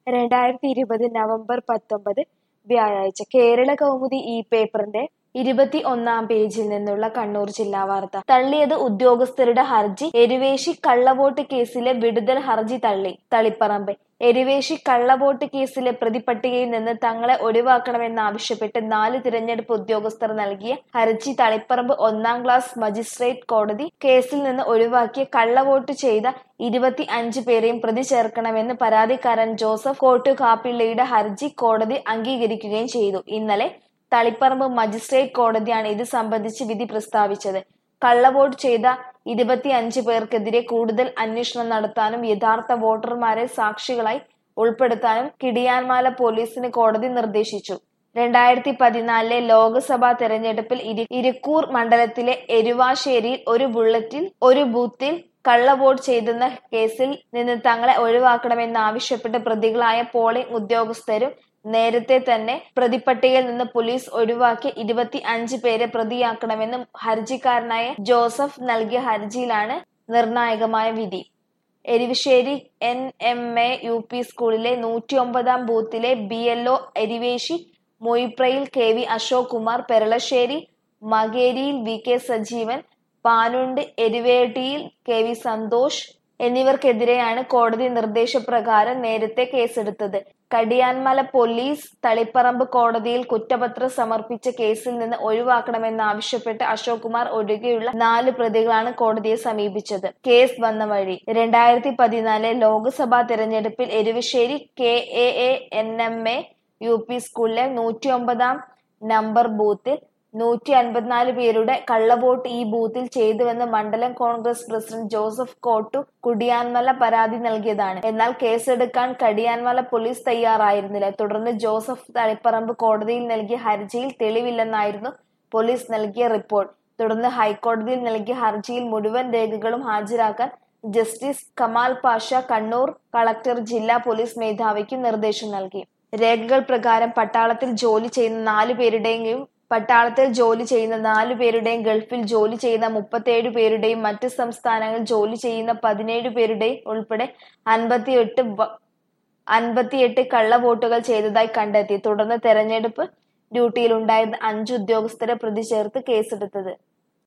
രണ്ടായിരത്തി ഇരുപത് നവംബർ പത്തൊമ്പത് വ്യാഴാഴ്ച കേരള കൗമുദി ഈ പേപ്പറിന്റെ ഇരുപത്തി ഒന്നാം പേജിൽ നിന്നുള്ള കണ്ണൂർ ജില്ലാ വാർത്ത തള്ളിയത് ഉദ്യോഗസ്ഥരുടെ ഹർജി എരുവേശി കള്ളവോട്ട് കേസിലെ വിടുതൽ ഹർജി തള്ളി തളിപ്പറമ്പ് എരുവേശി കള്ളവോട്ട് കേസിലെ പ്രതിപട്ടികയിൽ നിന്ന് തങ്ങളെ ഒഴിവാക്കണമെന്നാവശ്യപ്പെട്ട് നാല് തിരഞ്ഞെടുപ്പ് ഉദ്യോഗസ്ഥർ നൽകിയ ഹർജി തളിപ്പറമ്പ് ഒന്നാം ക്ലാസ് മജിസ്ട്രേറ്റ് കോടതി കേസിൽ നിന്ന് ഒഴിവാക്കിയ കള്ളവോട്ട് ചെയ്ത ഇരുപത്തി അഞ്ച് പേരെയും പ്രതി ചേർക്കണമെന്ന് പരാതിക്കാരൻ ജോസഫ് കോട്ടുകാപ്പിള്ളിയുടെ ഹർജി കോടതി അംഗീകരിക്കുകയും ചെയ്തു ഇന്നലെ തളിപ്പറമ്പ് മജിസ്ട്രേറ്റ് കോടതിയാണ് ഇത് സംബന്ധിച്ച് വിധി പ്രസ്താവിച്ചത് കള്ളവോട്ട് ചെയ്ത ഇരുപത്തിയഞ്ച് പേർക്കെതിരെ കൂടുതൽ അന്വേഷണം നടത്താനും യഥാർത്ഥ വോട്ടർമാരെ സാക്ഷികളായി ഉൾപ്പെടുത്താനും കിടിയാൻമാല പോലീസിന് കോടതി നിർദ്ദേശിച്ചു രണ്ടായിരത്തി പതിനാലിലെ ലോക്സഭാ തെരഞ്ഞെടുപ്പിൽ ഇരി ഇരിക്കൂർ മണ്ഡലത്തിലെ എരുവാശ്ശേരിയിൽ ഒരു ബുള്ളറ്റിൽ ഒരു ബൂത്തിൽ കള്ളവോട്ട് ചെയ്തെന്ന കേസിൽ നിന്ന് തങ്ങളെ ഒഴിവാക്കണമെന്നാവശ്യപ്പെട്ട് പ്രതികളായ പോളിംഗ് ഉദ്യോഗസ്ഥരും നേരത്തെ തന്നെ പ്രതിപ്പട്ടികയിൽ നിന്ന് പോലീസ് ഒഴിവാക്കിയ ഇരുപത്തി അഞ്ച് പേരെ പ്രതിയാക്കണമെന്നും ഹർജിക്കാരനായ ജോസഫ് നൽകിയ ഹർജിയിലാണ് നിർണായകമായ വിധി Eruvessy N M A U P സ്കൂളിലെ നൂറ്റിയൊമ്പതാം ബൂത്തിലെ ബി എൽ ഒ എരിവേശി മൊയ്പ്രയിൽ കെ വി അശോക് കുമാർ പെരളശ്ശേരി മകേരിയിൽ വി കെ സജീവൻ പാനുണ്ട് എരുവേട്ടിയിൽ കെ വി സന്തോഷ് എന്നിവർക്കെതിരെയാണ് കോടതി നിർദ്ദേശപ്രകാരം നേരത്തെ കേസെടുത്തത് കടിയാൻമല പോലീസ് തളിപ്പറമ്പ് കോടതിയിൽ കുറ്റപത്രം സമർപ്പിച്ച കേസിൽ നിന്ന് ഒഴിവാക്കണമെന്നാവശ്യപ്പെട്ട് അശോക് കുമാർ ഒഴികെയുള്ള നാല് പ്രതികളാണ് കോടതിയെ സമീപിച്ചത് കേസ് വന്ന വഴി രണ്ടായിരത്തി പതിനാല് ലോക്സഭാ തെരഞ്ഞെടുപ്പിൽ Eruvessy K A A N M A U P സ്കൂളിലെ നൂറ്റിയൊമ്പതാം നമ്പർ ബൂത്തിൽ നൂറ്റി അൻപത്തിനാല് പേരുടെ കള്ളവോട്ട് ഈ ബൂത്തിൽ ചെയ്തുവെന്ന് മണ്ഡലം കോൺഗ്രസ് പ്രസിഡന്റ് ജോസഫ് കോട്ടു കുടിയാൻമല പരാതി നൽകിയതാണ് എന്നാൽ കേസെടുക്കാൻ കടിയാൻമല പോലീസ് തയ്യാറായിരുന്നില്ല തുടർന്ന് ജോസഫ് തളിപ്പറമ്പ് കോടതിയിൽ നൽകിയ ഹർജിയിൽ തെളിവില്ലെന്നായിരുന്നു പോലീസ് നൽകിയ റിപ്പോർട്ട് തുടർന്ന് ഹൈക്കോടതിയിൽ നൽകിയ ഹർജിയിൽ മുഴുവൻ രേഖകളും ഹാജരാക്കാൻ ജസ്റ്റിസ് കമാൽ പാഷ കണ്ണൂർ കളക്ടർ ജില്ലാ പോലീസ് മേധാവിക്ക് നിർദ്ദേശം നൽകി രേഖകൾ പ്രകാരം പട്ടാളത്തിൽ ജോലി ചെയ്യുന്ന നാലു പേരുടെയും പട്ടാളത്തിൽ ജോലി ചെയ്യുന്ന നാലു പേരുടെയും ഗൾഫിൽ ജോലി ചെയ്യുന്ന മുപ്പത്തേഴ് പേരുടെയും മറ്റ് സംസ്ഥാനങ്ങളിൽ ജോലി ചെയ്യുന്ന പതിനേഴ് പേരുടെയും ഉൾപ്പെടെ അൻപത്തിയെട്ട് അൻപത്തിയെട്ട് കള്ളവോട്ടുകൾ ചെയ്തതായി കണ്ടെത്തി തുടർന്ന് തെരഞ്ഞെടുപ്പ് ഡ്യൂട്ടിയിലുണ്ടായിരുന്ന അഞ്ച് ഉദ്യോഗസ്ഥരെ പ്രതി ചേർത്ത് കേസെടുത്തത്